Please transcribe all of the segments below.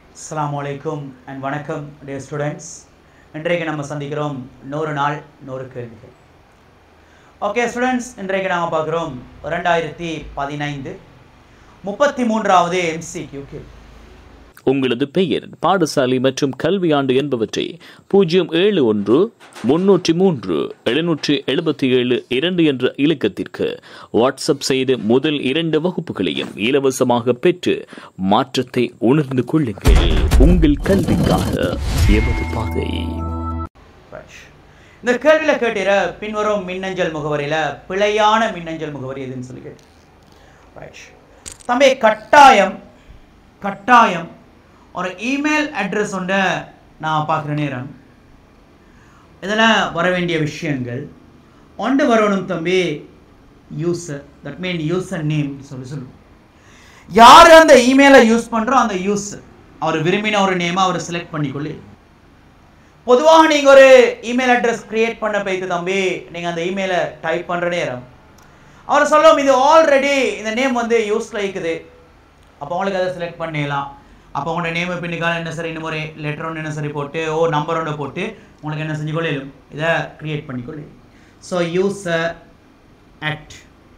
அஸ்ஸலாமு அலைக்கும் அண்ட் வணக்கம் டே ஸ்டூடெண்ட்ஸ் இன்றைக்கு நம்ம சந்திக்கிறோம் நூறு நாள் நூறு கேள்விகள் ஓகே ஸ்டூடெண்ட்ஸ் இன்றைக்கு நாம் பார்க்குறோம் ரெண்டாயிரத்தி பதினைந்து முப்பத்தி மூன்றாவது எம்சிக்யூ கேள்வி உங்களது பெயர் பாடசாலை மற்றும் கல்வியாண்டு என்பவற்றை பூஜ்ஜியம் ஏழு ஒன்று முன்னூற்றி மூன்று எழுநூற்றி எழுபத்தி ஏழு இரண்டு என்ற இலக்கத்திற்கு வாட்ஸ்அப் செய்து முதல் இரண்டு வகுப்புகளையும் இலவசமாக பெற்று மாற்றத்தை உணர்ந்து கொள்ளுங்கள் உங்கள் கல்விக்காக எமது பாதை Right. இந்த கேள்வியில் கேட்டிற பின்வரும் மின்னஞ்சல் முகவரியில் பிழையான மின்னஞ்சல் முகவரி எதுன்னு சொல்லி கேட்டு ரைட் தம்பி கட்டாயம் கட்டாயம் ஒரு இமெயில் அட்ரஸ் ஒன்றை நான் பார்க்குற நேரம் இதில் வர வேண்டிய விஷயங்கள் ஒன்று வரணும் தம்பி user that mean user name சொல்லி சொல்லுவோம் யார் அந்த இமெயிலை யூஸ் பண்ணுறோம் அந்த யூசர் அவர் விரும்பின ஒரு நேமை அவர் செலக்ட் பண்ணிக்கொள்ளு பொதுவாக நீங்கள் ஒரு இமெயில் அட்ரஸ் கிரியேட் பண்ண போய்த்து தம்பி நீங்கள் அந்த இமெயிலை டைப் பண்ணுற நேரம் அவர் சொல்லும் இது ஆல்ரெடி இந்த நேம் வந்து யூஸில் இருக்குது அப்போ உங்களுக்கு அதை செலக்ட் பண்ணிடலாம் அப்போ உங்களோட நேம் பின்னுக்கால என்ன சரி இன்னும் ஒரு லெட்டர் ஒன்று என்ன சரி போட்டு ஓ நம்பர் ஒன்று போட்டு உங்களுக்கு என்ன செஞ்சு கொள்ளும் இதை கிரியேட் பண்ணிக்கொள்ளு so user at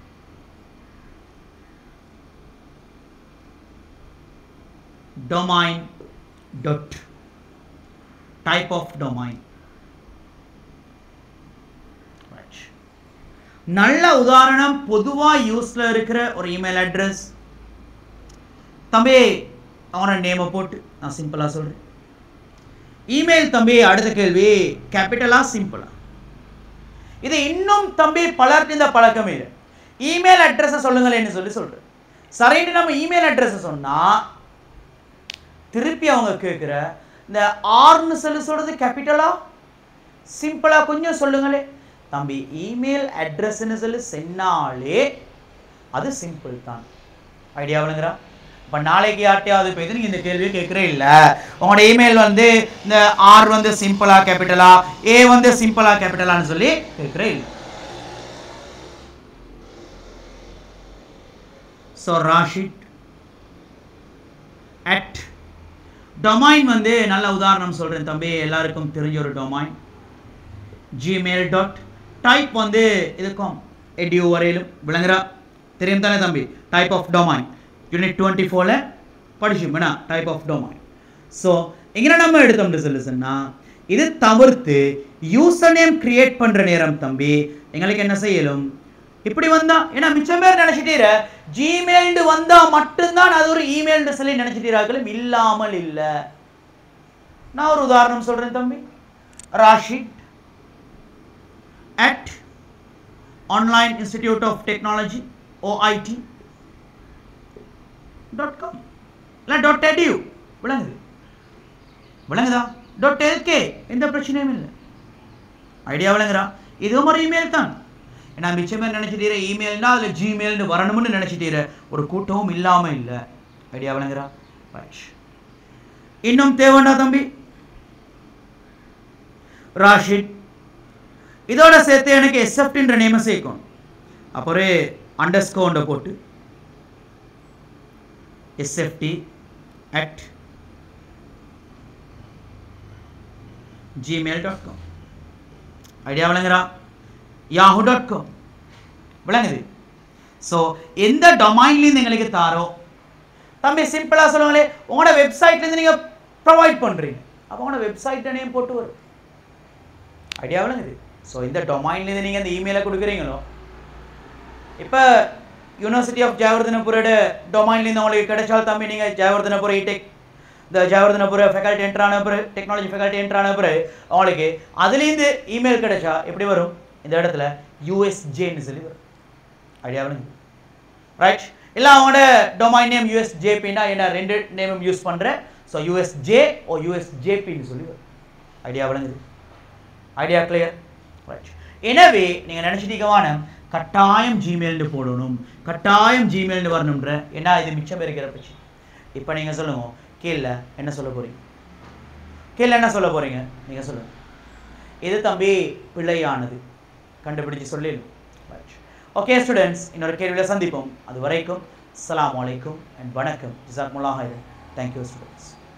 domain dot type of domain Right. நல்ல உதாரணம் பொதுவாக யூஸில் இருக்கிற ஒரு இமெயில் அட்ரஸ் தம்பி அவனோட நேமை போட்டு நான் சிம்பிளாக சொல்கிறேன் இமெயில் தம்பி அடுத்த கேள்வி கேபிட்டலா சிம்பிளா இது இன்னும் தம்பி பலருக்கு இந்த பழக்கம் இல்லை இமெயில் அட்ரஸை சொல்லுங்களேன்னு சொல்லி சொல்கிறேன் சரின்னு நம்ம இமெயில் அட்ரஸை சொன்னால் திருப்பி அவங்க கேட்குற இந்த ஆர்னு சொல்லி சொல்கிறது கேபிட்டலா சிம்பிளாக கொஞ்சம் சொல்லுங்களே தம்பி இமெயில் அட்ரஸ்ன்னு சொல்லி சொன்னாலே அது சிம்பிள் தான் ஐடியா விழுங்குறா இப்போ நாளைக்கு யார்ட்டையாவது போய் நீங்கள் இந்த கேள்வியை கேட்குறே இல்லை உங்களோட இமெயில் வந்து இந்த ஆர் வந்து சிம்பிளா கேபிட்டலா ஏ வந்து சிம்பிளா கேபிட்டலான்னு சொல்லி கேட்குறே இல்லை ஸோ ராஷிட் அட் டொமைன் வந்து நல்ல உதாரணம் சொல்கிறேன் தம்பி எல்லாருக்கும் தெரிஞ்ச ஒரு டொமைன் ஜிமெயில் டாட் டைப் வந்து இதுக்கும் எடியூ வரையிலும் விளங்குறா தெரியும் தானே தம்பி type of domain unit twenty ஃபோரில் படிச்சுமேனா டைப் ஆஃப் டொமைன் ஸோ இங்கே நம்ம எடுத்தோம்னு சொல்லி சொன்னால் இது தவிர்த்து யூசர் நேம் கிரியேட் பண்ணுற நேரம் தம்பி எங்களுக்கு என்ன செய்யலும் இப்படி வந்தா ஏன்னா மிச்சம் பேர் நினைச்சிட்டீர ஜிமெயில் வந்தா மட்டும்தான் அது ஒரு இமெயில் சொல்லி நினைச்சிட்டீராக்களும் இல்லாமல் இல்லை நான் ஒரு உதாரணம் சொல்றேன் தம்பி Rashid at online institute of technology OIT dot com இல்லை டாட் எடியூ விளங்குது விளங்குதா டாட் எல்கே எந்த பிரச்சனையும் இல்லை ஐடியா விளங்குறா இதுவும் ஒரு இமெயில் தான் ஏன்னா மிச்சமே நினச்சிட்டீர இமெயில்னா அதில் ஜிமெயில்னு வரணும்னு நினச்சிட்டீர ஒரு கூட்டமும் இல்லாமல் இல்லை ஐடியா விளங்குறா ரைட் இன்னும் தேவைண்டா தம்பி ராஷித் இதோட சேர்த்து எனக்கு எஸ்எஃப்டின்ற நேமை சேர்க்கணும் அப்போ ஒரு அண்டர்ஸ்கோண்டை போட்டு SFT at Gmail dot com idea விளங்குறா யாஹூ டாட் காம் விளங்குது ஸோ எந்த டொமைன்லேருந்து எங்களுக்கு தாரோ தம்பி சிம்பிளாக சொல்லுங்களே உங்களோட வெப்சைட்லேருந்து நீங்கள் ப்ரொவைட் பண்ணுறீங்க அப்போ உங்களோட வெப்சைட்டை நேம் போட்டு வரும் ஐடியா விளங்குது ஸோ இந்த டொமைன்லேருந்து நீங்கள் இந்த இமெயிலை கொடுக்குறீங்களோ இப்போ யூனிவர்சிட்டி ஆஃப் ஜெயவர்தனபுரோட டொமைன்லேருந்து உங்களுக்கு கிடைச்சால் தம்பி நீங்கள் ஜெயவர்தனபுரம் இடெக் இந்த ஜெயவர்தனபுர ஃபேக்கல்ட்டி என்ட்ரு ஆன பிறகு டெக்னாலஜி ஃபேக்கல்ட்டி என்ட்ரு ஆன பிறகு அவங்களுக்கு அதுலேருந்து இமெயில் கிடைச்சா எப்படி வரும் இந்த இடத்துல யூஎஸ்ஜேன்னு சொல்லி வரும் ஐடியா விளங்குது ரைட் இல்லை அவங்களோட டொமைன் நேம் யூஎஸ்ஜேபின்னா என்ன ரெண்டு நேமும் யூஸ் பண்ணுறேன் ஸோ யூஎஸ்ஜே ஓ யூஎஸ்ஜேபின்னு சொல்லி வரும் ஐடியா விளங்குது ஐடியா கிளியர் ரைட் எனவே நீங்கள் நினச்சிட்டீங்கவான கட்டாயம் ஜிமெயில்னு போடணும் கட்டாயம் ஜிமெயில்னு வரணுன்ற ஏன்னா இது மிச்சம் இருக்கிற பிரச்சனை இப்போ நீங்கள் சொல்லுங்க கீழே என்ன சொல்ல போகிறீங்க கீழே என்ன சொல்ல போகிறீங்க நீங்கள் சொல்லுங்கள் இது தம்பி பிழையானது கண்டுபிடிச்சு சொல்லிடணும் ரைட் ஓகே ஸ்டூடெண்ட்ஸ் இன்னொரு கேள்வியில் சந்திப்போம் அது வரைக்கும் அஸ்ஸலாமு அலைக்கும் அண்ட் வணக்கம் ஜிசாக்முல்லாஹ் தேங்க்யூ ஸ்டூடெண்ட்ஸ்